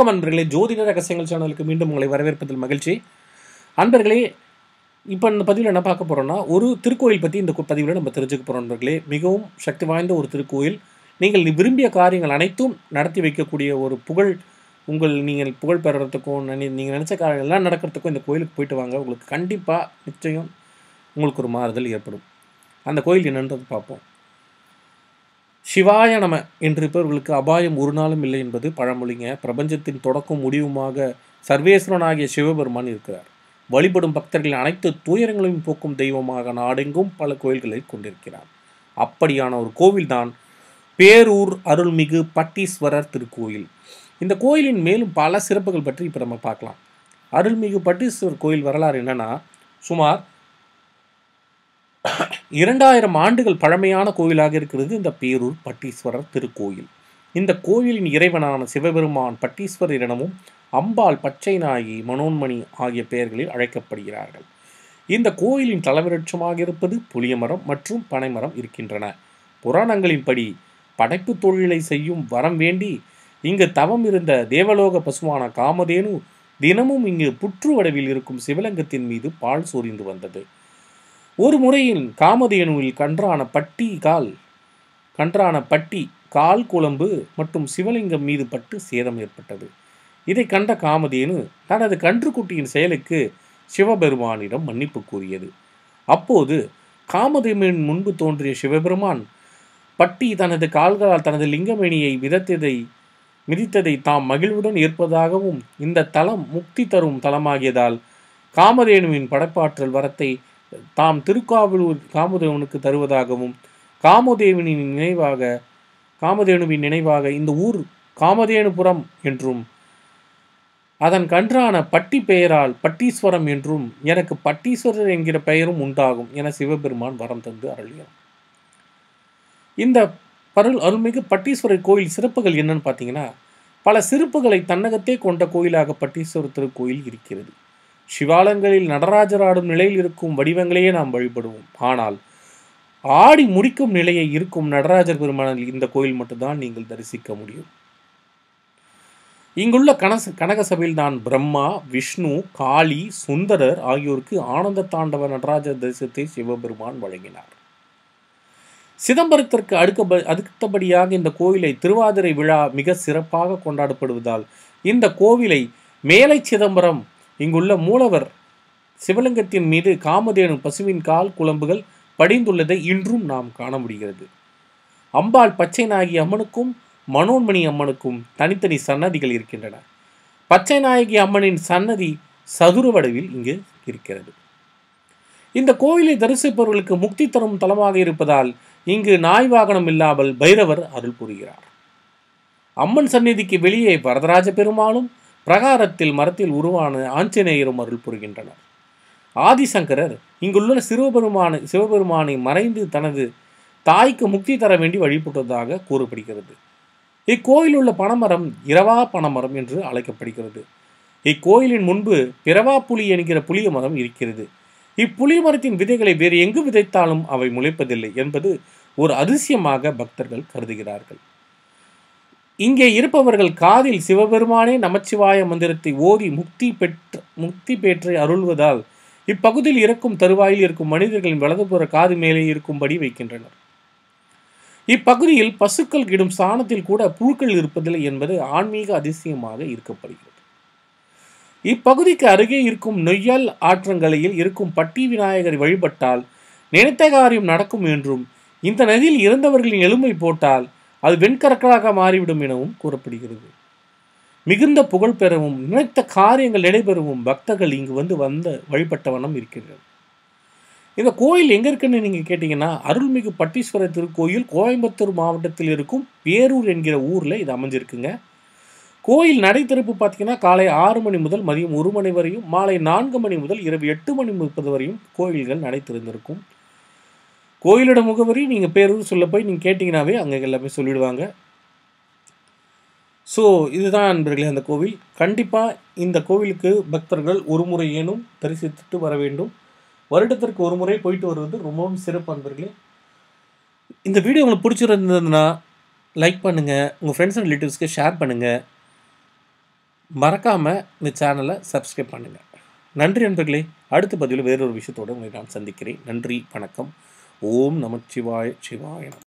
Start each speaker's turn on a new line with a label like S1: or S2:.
S1: வணக்கம் அன்பர்களே ஜோதிட ரகசியங்கள் சேனலுக்கு மீண்டும் உங்களை வரவேற்பதில் மகிழ்ச்சி அன்பர்களே இப்போ இந்த பதிவில் என்ன பார்க்க போகிறோம்னா ஒரு திருக்கோயில் பற்றி இந்த பதிவில் நம்ம தெரிஞ்சுக்க போகிறோம் நண்பர்களே மிகவும் சக்தி வாய்ந்த ஒரு திருக்கோயில் நீங்கள் விரும்பிய காரியங்கள் அனைத்தும் நடத்தி வைக்கக்கூடிய ஒரு புகழ் உங்கள் நீங்கள் புகழ் பெறுறதுக்கும் நினை- நீங்கள் நினச்ச காரியங்கள் எல்லாம் நடக்கிறதுக்கும் இந்த கோயிலுக்கு போயிட்டு வாங்க உங்களுக்கு கண்டிப்பாக நிச்சயம் உங்களுக்கு ஒரு மாறுதல் ஏற்படும் அந்த கோயில் என்னன்றது பார்ப்போம் சிவாய நம என்று இருப்பவர்களுக்கு அபாயம் ஒரு நாளும் இல்லை என்பது பழமொழிங்க பிரபஞ்சத்தின் தொடக்கம் முடிவுமாக சர்வேஸ்வரனாகிய சிவபெருமான் இருக்கிறார் வழிபடும் பக்தர்களின் அனைத்து துயரங்களையும் போக்கும் தெய்வமாக நாடெங்கும் பல கோயில்களை கொண்டிருக்கிறார் அப்படியான ஒரு கோவில்தான் பேரூர் அருள்மிகு பட்டீஸ்வரர் திருக்கோயில் இந்த கோயிலின் மேலும் பல சிறப்புகள் பற்றி இப்போ நம்ம பார்க்கலாம் அருள்மிகு பட்டீஸ்வரர் கோயில் வரலாறு என்னன்னா சுமார் இரண்டாயிரம் ஆண்டுகள் பழமையான கோயிலாக இருக்கிறது இந்த பேரூர் பட்டீஸ்வரர் திருக்கோயில் இந்த கோயிலின் இறைவனான சிவபெருமான் பட்டீஸ்வரர் எனவும் அம்பாள் பச்சை நாயகி மனோன்மணி ஆகிய பெயர்களில் அழைக்கப்படுகிறார்கள் இந்த கோயிலின் தலைவிருட்சமாக இருப்பது புளியமரம் மற்றும் பனைமரம் இருக்கின்றன புராணங்களின்படி படைப்பு தொழிலை செய்யும் வரம் வேண்டி இங்கு தவம் இருந்த தேவலோக பசுவான காமதேனு தினமும் இங்கு புற்று வடிவில் இருக்கும் சிவலிங்கத்தின் மீது பால் சொரிந்து வந்தது ஒரு முறையில் காமதேனுவில் கன்றான பட்டி கால் கன்றான பட்டி கால் குழம்பு மற்றும் சிவலிங்கம் மீது பட்டு சேதம் ஏற்பட்டது இதை கண்ட காமதேனு தனது கன்றுக்குட்டியின் செயலுக்கு சிவபெருமானிடம் மன்னிப்பு கூறியது அப்போது காமதேவனின் முன்பு தோன்றிய சிவபெருமான் பட்டி தனது கால்களால் தனது லிங்கமணியை விதத்ததை மிதித்ததை தாம் மகிழ்வுடன் ஏற்பதாகவும் இந்த தலம் முக்தி தரும் தலமாகியதால் காமதேனுவின் படைப்பாற்றல் வரத்தை தாம் திருக்காவலூர் காமதேவனுக்கு தருவதாகவும் காமதேவனின் நினைவாக காமதேனுவின் நினைவாக இந்த ஊர் காமதேனுபுரம் என்றும் அதன் கன்றான பட்டி பெயரால் பட்டீஸ்வரம் என்றும் எனக்கு பட்டீஸ்வரர் என்கிற பெயரும் உண்டாகும் என சிவபெருமான் வரம் தந்து அருளியார் இந்த பருள் அருள்மிகு பட்டீஸ்வரர் கோயில் சிறப்புகள் என்னன்னு பார்த்தீங்கன்னா பல சிறப்புகளை தன்னகத்தே கொண்ட கோயிலாக பட்டீஸ்வரர் திருக்கோயில் இருக்கிறது சிவாலயங்களில் நடராஜர் ஆடும் நிலையில் இருக்கும் வடிவங்களையே நாம் வழிபடுவோம் ஆனால் ஆடி முடிக்கும் நிலையை இருக்கும் நடராஜர் பெருமானில் இந்த கோயில் மட்டும்தான் நீங்கள் தரிசிக்க முடியும் இங்குள்ள கனச கனக சபையில் தான் பிரம்மா விஷ்ணு காளி சுந்தரர் ஆகியோருக்கு ஆனந்த தாண்டவ நடராஜர் தரிசனத்தை சிவபெருமான் வழங்கினார் சிதம்பரத்திற்கு அடுக்க அடுத்தபடியாக இந்த கோயிலை திருவாதிரை விழா மிக சிறப்பாக கொண்டாடப்படுவதால் இந்த கோவிலை மேலை சிதம்பரம் இங்குள்ள மூலவர் சிவலிங்கத்தின் மீது காமதேனு பசுவின் கால் குழம்புகள் படிந்துள்ளதை இன்றும் நாம் காண முடிகிறது அம்பாள் பச்சை நாயகி அம்மனுக்கும் மனோன்மணி அம்மனுக்கும் தனித்தனி சன்னதிகள் இருக்கின்றன பச்சை நாயகி அம்மனின் சன்னதி சதுர வடிவில் இங்கு இருக்கிறது இந்த கோயிலை தரிசிப்பவர்களுக்கு முக்தி தரும் தலமாக இருப்பதால் இங்கு நாய் வாகனம் இல்லாமல் பைரவர் அருள் புரிகிறார் அம்மன் சந்நிதிக்கு வெளியே வரதராஜ பெருமாளும் பிரகாரத்தில் மரத்தில் உருவான ஆஞ்சநேயரும் அருள் புரிகின்றனர் ஆதிசங்கரர் இங்குள்ள சிவபெருமான சிவபெருமானை மறைந்து தனது தாய்க்கு முக்தி தர வேண்டி வழிபட்டதாக கூறப்படுகிறது இக்கோயில் உள்ள பனைமரம் இரவா பனைமரம் என்று அழைக்கப்படுகிறது இக்கோயிலின் முன்பு பிறவா புலி என்கிற புளிய மரம் இருக்கிறது இப்புளிய மரத்தின் விதைகளை வேறு எங்கு விதைத்தாலும் அவை முளைப்பதில்லை என்பது ஒரு அதிசயமாக பக்தர்கள் கருதுகிறார்கள் இங்கே இருப்பவர்கள் காதில் சிவபெருமானே நமச்சிவாய மந்திரத்தை ஓதி முக்தி பெற்ற முக்தி பெற்று அருள்வதால் இப்பகுதியில் இருக்கும் தருவாயில் இருக்கும் மனிதர்களின் வலதுபுற காது மேலே இருக்கும்படி வைக்கின்றனர் இப்பகுதியில் பசுக்கள் இடும் சாணத்தில் கூட புழுக்கள் இருப்பதில்லை என்பது ஆன்மீக அதிசயமாக இருக்கப்படுகிறது இப்பகுதிக்கு அருகே இருக்கும் நொய்யல் ஆற்றங்கரையில் இருக்கும் பட்டி விநாயகரை வழிபட்டால் நினைத்த காரியம் நடக்கும் என்றும் இந்த நதியில் இறந்தவர்களின் எலும்பை போட்டால் அது வெண்கற்களாக மாறிவிடும் எனவும் கூறப்படுகிறது மிகுந்த புகழ் பெறவும் நினைத்த காரியங்கள் நடைபெறவும் பக்தர்கள் இங்கு வந்து வந்த வழிபட்ட வண்ணம் இருக்கிறது இந்த கோயில் எங்க இருக்குன்னு நீங்க கேட்டீங்கன்னா அருள்மிகு பட்டீஸ்வரர் திருக்கோயில் கோயம்புத்தூர் மாவட்டத்தில் இருக்கும் பேரூர் என்கிற ஊர்ல இது அமைஞ்சிருக்குங்க கோயில் நடை திறப்பு பார்த்தீங்கன்னா காலை ஆறு மணி முதல் மதியம் ஒரு மணி வரையும் மாலை நான்கு மணி முதல் இரவு எட்டு மணி முப்பது வரையும் கோயில்கள் நடை திறந்திருக்கும் கோயிலோட முகவரி நீங்கள் பேரூர் சொல்ல போய் நீங்கள் கேட்டிங்கனாவே அங்கே எல்லாமே சொல்லிடுவாங்க ஸோ இதுதான் நண்பர்களே அந்த கோவில் கண்டிப்பாக இந்த கோவிலுக்கு பக்தர்கள் ஒரு முறை ஏனும் தரிசித்துட்டு வர வேண்டும் வருடத்திற்கு ஒரு முறை போயிட்டு வருவது ரொம்பவும் சிறப்பு நண்பர்களே இந்த வீடியோ உங்களுக்கு பிடிச்சிருந்ததுன்னா லைக் பண்ணுங்கள் உங்கள் ஃப்ரெண்ட்ஸ் அண்ட் ரிலேட்டிவ்ஸ்க்கு ஷேர் பண்ணுங்கள் மறக்காமல் இந்த சேனலை சப்ஸ்கிரைப் பண்ணுங்கள் நன்றி நண்பர்களே அடுத்த பதிவில் வேறொரு விஷயத்தோடு உங்களை நான் சந்திக்கிறேன் நன்றி வணக்கம் ஓம் நமச்சிவாய சிவாய நம